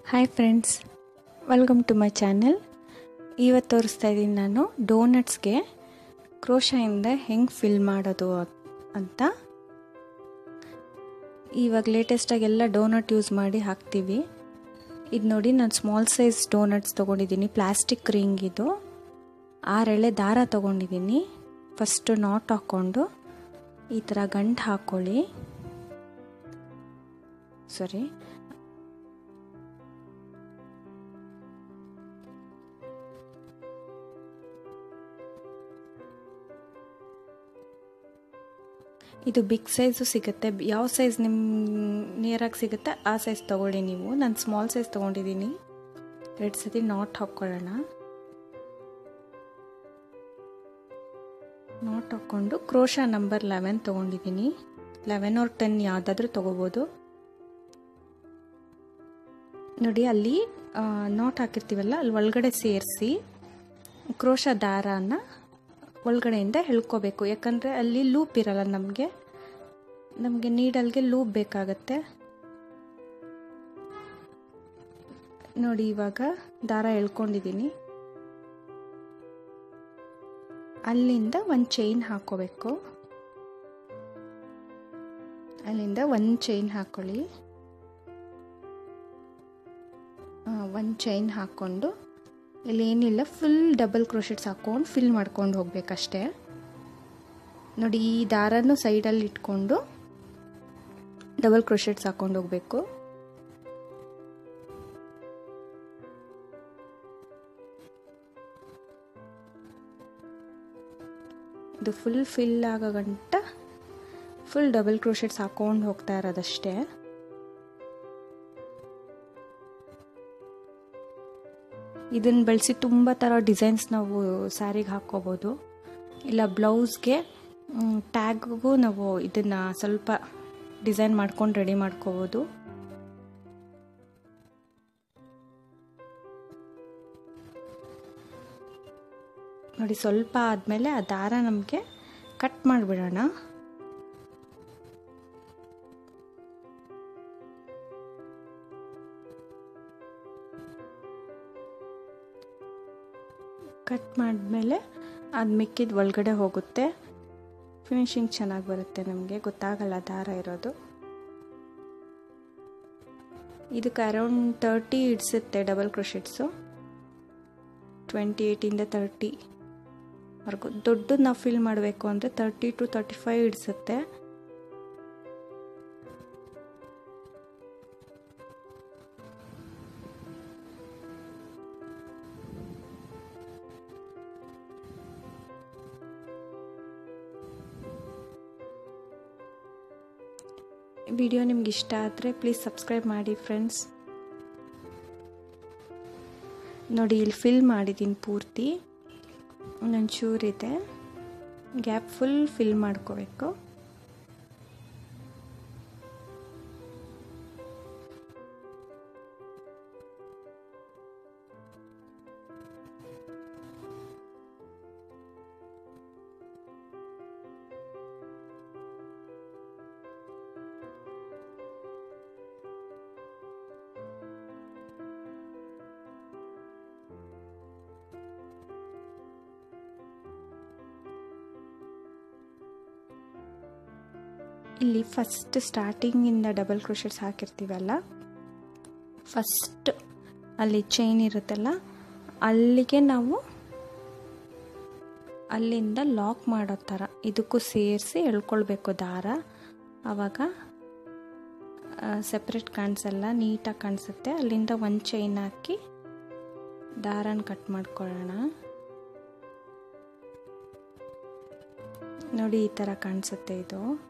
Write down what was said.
hi friends welcome to my channel ಇವತ್ತು ತೋರಿಸ್ತಾ ಇದ್ದೀನಿ ನಾನು ಡೋನಟ್ಸ್ಗೆ ಕ್ರೋಶಾಯಿಂದ ಹೆಂಗೆ ಫಿಲ್ ಮಾಡೋದು ಅಂತ ಇವಾಗ ಲೇಟೆಸ್ಟಾಗಿ ಎಲ್ಲ ಡೋನಟ್ ಯೂಸ್ ಮಾಡಿ ಹಾಕ್ತೀವಿ ಇದು ನೋಡಿ ನಾನು ಸ್ಮಾಲ್ ಸೈಜ್ ಡೋನಟ್ಸ್ ತೊಗೊಂಡಿದ್ದೀನಿ ಪ್ಲಾಸ್ಟಿಕ್ ರಿಂಗ್ ಇದು ಆರೆಳೆ ದಾರ ತೊಗೊಂಡಿದ್ದೀನಿ ಫಸ್ಟು ನಾಟ್ ಹಾಕ್ಕೊಂಡು ಈ ಥರ ಗಂಟು ಹಾಕ್ಕೊಳ್ಳಿ ಸಾರಿ ಇದು ಬಿಗ್ ಸೈಜು ಸಿಗುತ್ತೆ ಯಾವ ಸೈಜ್ ನಿಮ್ಮ ನಿಯರಾಗಿ ಸಿಗುತ್ತೆ ಆ ಸೈಜ್ ತೊಗೊಳ್ಳಿ ನೀವು ನಾನು ಸ್ಮಾಲ್ ಸೈಜ್ ತೊಗೊಂಡಿದ್ದೀನಿ ಎರಡು ಸತಿ ನಾಟ್ ಹಾಕ್ಕೊಳ್ಳೋಣ ನಾಟ್ ಹಾಕ್ಕೊಂಡು ಕ್ರೋಶಾ ನಂಬರ್ ಲೆವೆನ್ ತೊಗೊಂಡಿದ್ದೀನಿ ಲೆವೆನ್ ಆರ್ ಟೆನ್ ಯಾವುದಾದ್ರೂ ತೊಗೋಬೋದು ನೋಡಿ ಅಲ್ಲಿ ನಾಟ್ ಹಾಕಿರ್ತೀವಲ್ಲ ಅಲ್ಲಿ ಒಳಗಡೆ ಸೇರಿಸಿ ಕ್ರೋಶ ದಾರಾನ ಒಳಗಡೆಯಿಂದ ಎಳ್ಕೋಬೇಕು ಯಾಕಂದರೆ ಅಲ್ಲಿ ಲೂಪ್ ಇರಲ್ಲ ನಮಗೆ ನಮಗೆ ನೀಡಲ್ಗೆ ಲೂಪ್ ಬೇಕಾಗತ್ತೆ ನೋಡಿ ಇವಾಗ ದಾರ ಎಳ್ಕೊಂಡಿದ್ದೀನಿ ಅಲ್ಲಿಂದ ಒಂದು ಚೈನ್ ಹಾಕೋಬೇಕು ಅಲ್ಲಿಂದ ಒಂದು ಚೈನ್ ಹಾಕೊಳ್ಳಿ ಒಂದು ಚೈನ್ ಹಾಕ್ಕೊಂಡು ಇಲ್ಲಿ ಏನಿಲ್ಲ ಫುಲ್ ಡಬಲ್ ಕ್ರೋಶೆಟ್ಸ್ ಹಾಕ್ಕೊಂಡು ಫಿಲ್ ಮಾಡ್ಕೊಂಡು ಹೋಗ್ಬೇಕಷ್ಟೇ ನೋಡಿ ಈ ದಾರನು ಸೈಡಲ್ಲಿ ಇಟ್ಕೊಂಡು ಡಬಲ್ ಕ್ರೋಶೆಟ್ಸ್ ಹಾಕ್ಕೊಂಡು ಹೋಗಬೇಕು ಇದು ಫುಲ್ ಫಿಲ್ ಆಗೋ ಗಂಟ ಫುಲ್ ಡಬಲ್ ಕ್ರೋಶೆಟ್ಸ್ ಹಾಕ್ಕೊಂಡು ಹೋಗ್ತಾ ಇರೋದಷ್ಟೇ ಇದನ್ನು ಬಳಸಿ ತುಂಬ ಥರ ಡಿಸೈನ್ಸ್ ನಾವು ಸ್ಯಾರಿಗೆ ಹಾಕ್ಕೋಬೋದು ಇಲ್ಲ ಬ್ಲೌಸ್ಗೆ ಟ್ಯಾಗ್ಗೂ ನಾವು ಇದನ್ನು ಸ್ವಲ್ಪ ಡಿಸೈನ್ ಮಾಡ್ಕೊಂಡು ರೆಡಿ ಮಾಡ್ಕೋಬೋದು ನೋಡಿ ಸ್ವಲ್ಪ ಆದಮೇಲೆ ಆ ದಾರ ನಮಗೆ ಕಟ್ ಮಾಡಿಬಿಡೋಣ ಕಟ್ ಮಾಡಿದ್ಮೇಲೆ ಅದು ಮಿಕ್ಕಿದ ಒಳಗಡೆ ಹೋಗುತ್ತೆ ಫಿನಿಶಿಂಗ್ ಚೆನ್ನಾಗಿ ಬರುತ್ತೆ ನಮಗೆ ಗೊತ್ತಾಗಲ್ಲ ದಾರ ಇರೋದು ಇದಕ್ಕೆ ಅರೌಂಡ್ ತರ್ಟಿ ಇಡ್ಸುತ್ತೆ ಡಬಲ್ ಕ್ರೋಶೆಟ್ಸು ಟ್ವೆಂಟಿ ಏಯ್ಟಿಂದ ತರ್ಟಿ ವರ್ಗು ದೊಡ್ಡದು ನಾವು ಫಿಲ್ ಮಾಡಬೇಕು ಅಂದರೆ ತರ್ಟಿ ಟು ತರ್ಟಿ ಫೈವ್ ಇಡ್ಸುತ್ತೆ ವಿಡಿಯೋ ನಿಮ್ಗೆ ಇಷ್ಟ ಆದರೆ ಪ್ಲೀಸ್ ಸಬ್ಸ್ಕ್ರೈಬ್ ಮಾಡಿ ಫ್ರೆಂಡ್ಸ್ ನೋಡಿ ಇಲ್ಲಿ ಫಿಲ್ ಮಾಡಿದ್ದೀನಿ ಪೂರ್ತಿ ಒಂಚೂರಿದೆ ಗ್ಯಾಪ್ ಫುಲ್ ಫಿಲ್ ಮಾಡ್ಕೋಬೇಕು ಇಲ್ಲಿ ಫಸ್ಟ್ ಸ್ಟಾರ್ಟಿಂಗಿಂದ ಡಬಲ್ ಕ್ರೋಶೆಟ್ಸ್ ಹಾಕಿರ್ತೀವಲ್ಲ ಫಸ್ಟ್ ಅಲ್ಲಿ ಚೈನ್ ಇರುತ್ತಲ್ಲ ಅಲ್ಲಿಗೆ ನಾವು ಅಲ್ಲಿಂದ ಲಾಕ್ ಮಾಡೋ ಥರ ಇದಕ್ಕೂ ಸೇರಿಸಿ ಎಳ್ಕೊಳ್ಬೇಕು ದಾರ ಆವಾಗ ಸಪ್ರೇಟ್ ಕಾಣಿಸಲ್ಲ ನೀಟಾಗಿ ಕಾಣಿಸುತ್ತೆ ಅಲ್ಲಿಂದ ಒಂದು ಚೈನ್ ಹಾಕಿ ದಾರನ ಕಟ್ ಮಾಡ್ಕೊಳ್ಳೋಣ ನೋಡಿ ಈ ಥರ ಕಾಣಿಸುತ್ತೆ ಇದು